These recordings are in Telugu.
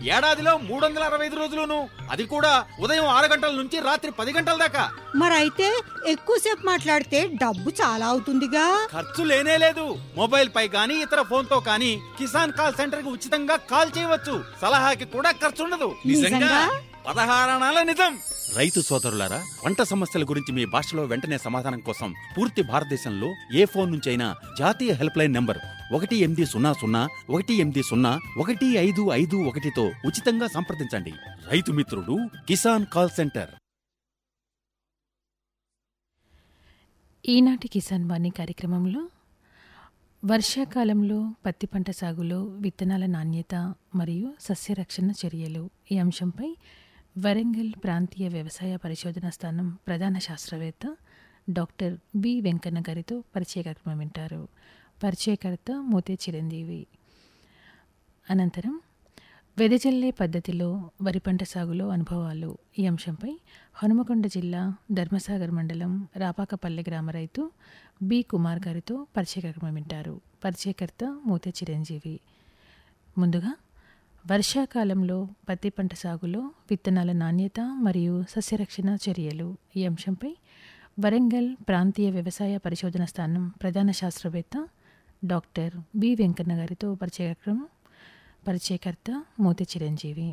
ఏడాదిలో మూడు వందల అరవై ఐదు రోజులును అది కూడా ఉదయం ఆరు గంటల నుంచి రాత్రి పది గంటల దాకా మరైతే ఎక్కువసేపు మాట్లాడితే డబ్బు చాలా అవుతుందిగా ఖర్చు లేనే లేదు మొబైల్ పై గానీ ఇతర ఫోన్ తో కానీ కిసాన్ కాల్ సెంటర్ కి ఉచితంగా కాల్ చేయవచ్చు సలహాకి కూడా ఖర్చు ఉండదు నిజంగా? పదహారణాల నిజం రైతు సోదరులారా పంట సమస్యల గురించి మీ భాషలో వెంటనే సమాధానం కోసం పూర్తి భారతదేశంలో ఏ ఫోన్ నుంచైనా జాతీయ హెల్ప్ లైన్ నంబర్ ఒకటి ఎనిమిది సున్నా సున్నా ఒకటి ఎనిమిది సున్నా ఒకటి ఐదు ఐదు ఒకటితో ఉచితంగా సంప్రదించండి రైతు మిత్రుడు కిసాన్ కాల్ సెంటర్ ఈనాటి కిసాన్ వాణి కార్యక్రమంలో వర్షాకాలంలో పత్తి పంట సాగులో విత్తనాల నాణ్యత మరియు సస్యరక్షణ చర్యలు ఈ అంశంపై వరంగల్ ప్రాంతీయ వ్యవసాయ పరిశోధన స్థానం ప్రధాన శాస్త్రవేత్త డాక్టర్ బి వెంకన్న గారితో పరిచయ కార్యక్రమం వింటారు పరిచయకర్త మోతే చిరంజీవి అనంతరం వెదజల్లే పద్ధతిలో వరి పంట సాగులో అనుభవాలు ఈ అంశంపై హనుమకొండ జిల్లా ధర్మసాగర్ మండలం రాపాకపల్లె గ్రామ రైతు బి కుమార్ గారితో పరిచయ కార్యక్రమం వింటారు పరిచయకర్త మూతే చిరంజీవి ముందుగా వర్షాకాలంలో పత్తి పంట సాగులో విత్తనాల నాణ్యత మరియు సస్యరక్షణ చర్యలు ఈ అంశంపై వరంగల్ ప్రాంతీయ వ్యవసాయ పరిశోధన స్థానం ప్రధాన శాస్త్రవేత్త డాక్టర్ బి వెంకన్న గారితో పరిచయ కార్యక్రమం పరిచయకర్త మోతి చిరంజీవి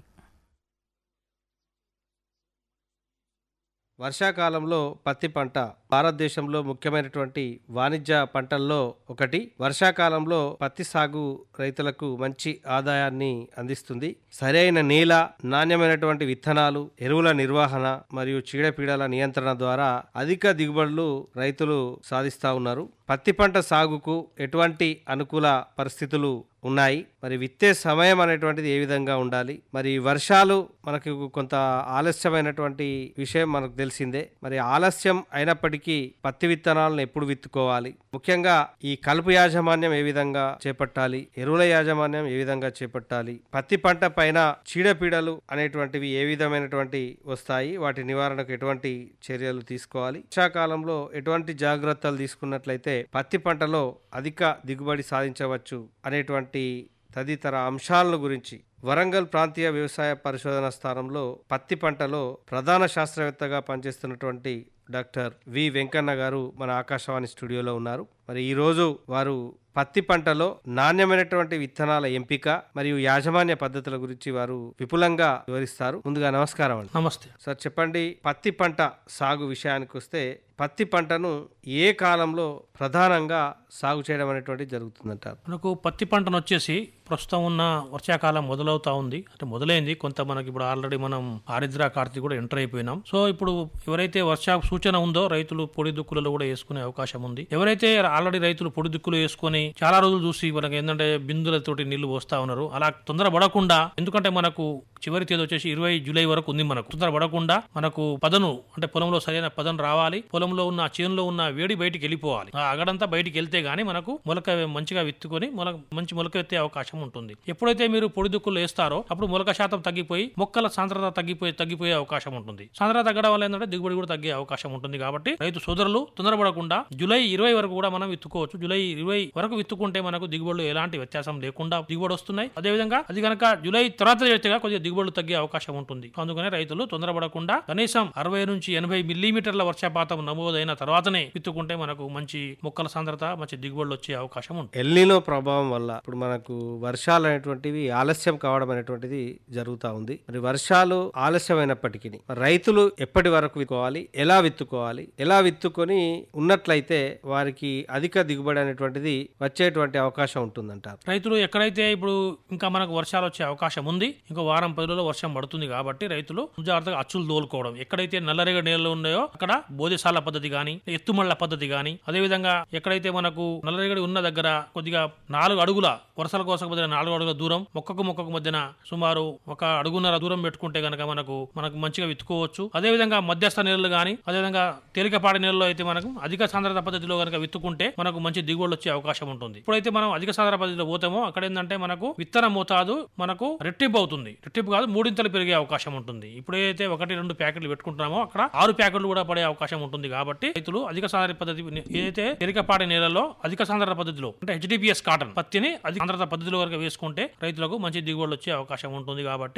వర్షాకాలంలో పత్తి పంట భారతదేశంలో ముఖ్యమైనటువంటి వాణిజ్య పంటల్లో ఒకటి వర్షాకాలంలో పత్తి సాగు రైతులకు మంచి ఆదాయాన్ని అందిస్తుంది సరైన నేల నాణ్యమైనటువంటి విత్తనాలు ఎరువుల నిర్వహణ మరియు చీడపీడల నియంత్రణ ద్వారా అధిక దిగుబడులు రైతులు సాధిస్తా ఉన్నారు పత్తి పంట సాగుకు ఎటువంటి అనుకూల పరిస్థితులు ఉన్నాయి మరి విత్తే సమయం అనేటువంటిది ఏ విధంగా ఉండాలి మరి వర్షాలు మనకు కొంత ఆలస్యమైనటువంటి విషయం మనకు తెలిసిందే మరి ఆలస్యం అయినప్పటికీ పత్తి విత్తనాలను ఎప్పుడు విత్తుకోవాలి ముఖ్యంగా ఈ కలుపు యాజమాన్యం ఏ విధంగా చేపట్టాలి ఎరువుల యాజమాన్యం ఏ విధంగా చేపట్టాలి పత్తి పంట పైన చీడపీడలు అనేటువంటివి ఏ విధమైనటువంటి వస్తాయి వాటి నివారణకు ఎటువంటి చర్యలు తీసుకోవాలి వర్షాకాలంలో ఎటువంటి జాగ్రత్తలు తీసుకున్నట్లయితే పత్తి పంటలో అధిక దిగుబడి సాధించవచ్చు అనేటువంటి తదితర అంశాలను గురించి వరంగల్ ప్రాంతీయ వ్యవసాయ పరిశోధన స్థానంలో పత్తి పంటలో ప్రధాన శాస్త్రవేత్తగా పనిచేస్తున్నటువంటి డాక్టర్ వి వెంకన్న గారు మన ఆకాశవాణి స్టూడియోలో ఉన్నారు మరి ఈరోజు వారు పత్తి పంటలో నాణ్యమైనటువంటి విత్తనాల ఎంపిక మరియు యాజమాన్య పద్ధతుల గురించి వారు విపులంగా వివరిస్తారు ముందుగా నమస్కారం అండి నమస్తే సార్ చెప్పండి పత్తి పంట సాగు విషయానికి వస్తే పత్తి పంటను ఏ కాలంలో ప్రధానంగా సాగు చేయడం అనేటువంటి జరుగుతుందంటారు మనకు పత్తి పంటను వచ్చేసి ప్రస్తుతం ఉన్న వర్షాకాలం మొదలవుతా ఉంది అంటే మొదలైంది కొంత మనకి ఇప్పుడు ఆల్రెడీ మనం ఆరిద్ర కార్తీక్ కూడా ఎంటర్ అయిపోయినాం సో ఇప్పుడు ఎవరైతే వర్ష సూచన ఉందో రైతులు పొడి దుక్కులలో కూడా వేసుకునే అవకాశం ఉంది ఎవరైతే ఆల్రెడీ రైతులు పొడి దుక్కులు వేసుకొని చాలా రోజులు చూసి మనకి ఏంటంటే బిందులతోటి నీళ్లు పోస్తా ఉన్నారు అలా తొందర పడకుండా ఎందుకంటే మనకు చివరి తేదీ వచ్చేసి ఇరవై జూలై వరకు ఉంది మనకు తొందర పడకుండా మనకు పదను అంటే పొలంలో సరైన పదను రావాలి పొలంలో ఉన్న చేనులో ఉన్న వేడి బయటికి వెళ్ళిపోవాలి ఆ అగడంతా బయటికి వెళ్తే గానీ మనకు మొలక మంచిగా విత్తుకొని మొలక మంచి మొలక ఎత్తే అవకాశం ఉంటుంది ఎప్పుడైతే మీరు పొడి దుక్కులు వేస్తారో అప్పుడు మొలక శాతం తగ్గిపోయి మొక్కల సాంద్రత తగ్గిపోయి తగ్గిపోయే అవకాశం ఉంటుంది సాంద్రత తగ్గడం వల్ల ఏంటంటే దిగుబడి కూడా తగ్గే అవకాశం ఉంటుంది కాబట్టి రైతు సోదరులు తొందరపడకుండా జూలై ఇరవై వరకు కూడా మనం విత్తుకోవచ్చు జూలై ఇరవై వరకు విత్తుకుంటే మనకు దిగుబడులు ఎలాంటి వ్యత్యాసం లేకుండా దిగుబడి వస్తున్నాయి అదేవిధంగా అది కనుక జూలై తర్వాత చేస్తేగా కొద్దిగా దిగుబడులు తగ్గే అవకాశం ఉంటుంది అందుకనే రైతులు తొందరపడకుండా కనీసం అరవై నుంచి ఎనభై మిల్లీమీటర్ల వర్షపాతం నమోదైన తర్వాతనే విత్తుకుంటే మనకు మంచి మొక్కల సాంద్రత మంచి దిగుబడులు వచ్చే అవకాశం ఉంటుంది ఎల్నినో ప్రభావం వల్ల ఇప్పుడు మనకు వర్షాలు అనేటువంటివి ఆలస్యం కావడం అనేటువంటిది జరుగుతూ ఉంది మరి వర్షాలు ఆలస్యమైనప్పటికీ రైతులు ఎప్పటి వరకు విత్తుకోవాలి ఎలా విత్తుకోవాలి ఎలా విత్తుకొని ఉన్నట్లయితే వారికి అధిక దిగుబడి అనేటువంటిది వచ్చేటువంటి అవకాశం ఉంటుందంటారు రైతులు ఎక్కడైతే ఇప్పుడు ఇంకా మనకు వర్షాలు వచ్చే అవకాశం ఉంది ఇంకో వారం పది రోజుల్లో వర్షం పడుతుంది కాబట్టి రైతులు జాగ్రత్తగా అచ్చులు తోలుకోవడం ఎక్కడైతే నల్లరేగడి నేలలు ఉన్నాయో అక్కడ బోధశాల పద్ధతి గాని ఎత్తుమళ్ల పద్ధతి గాని అదేవిధంగా ఎక్కడైతే మనకు నల్లరేగడి ఉన్న దగ్గర కొద్దిగా నాలుగు అడుగుల వరుసల కోసం మధ్య నాలుగు అడుగుల దూరం మొక్కకు మొక్కకు మధ్యన సుమారు ఒక అడుగున్నర దూరం పెట్టుకుంటే గనక మనకు మనకు మంచిగా విత్తుకోవచ్చు అదేవిధంగా మధ్యస్థ నీళ్ళు గాని అదేవిధంగా తేలికపాటి నీళ్ళలో అయితే మనకు అధిక సాంద్రత పద్ధతిలో కనుక విత్తుకుంటే మనకు మంచి దిగుబడులు వచ్చే అవకాశం ఉంటుంది ఇప్పుడైతే మనం అధిక సాంద్రత పద్ధతిలో పోతామో అక్కడ ఏంటంటే మనకు విత్తన మోతాదు మనకు రెట్టింపు అవుతుంది రెట్టింపు కాదు మూడింతలు పెరిగే అవకాశం ఉంటుంది ఇప్పుడైతే ఒకటి రెండు ప్యాకెట్లు పెట్టుకుంటున్నామో అక్కడ ఆరు ప్యాకెట్లు కూడా పడే అవకాశం ఉంటుంది కాబట్టి రైతులు అధిక సాంద్రత పద్ధతి ఏదైతే తేలికపాటి నేలలో అధిక సాంద్రత పద్ధతిలో అంటే హెచ్డిపిఎస్ కాటన్ పత్తిని అధిక సాంద్రత పద్ధతిలో కనుక వేసుకుంటే రైతులకు మంచి దిగుబడులు వచ్చే అవకాశం ఉంటుంది కాబట్టి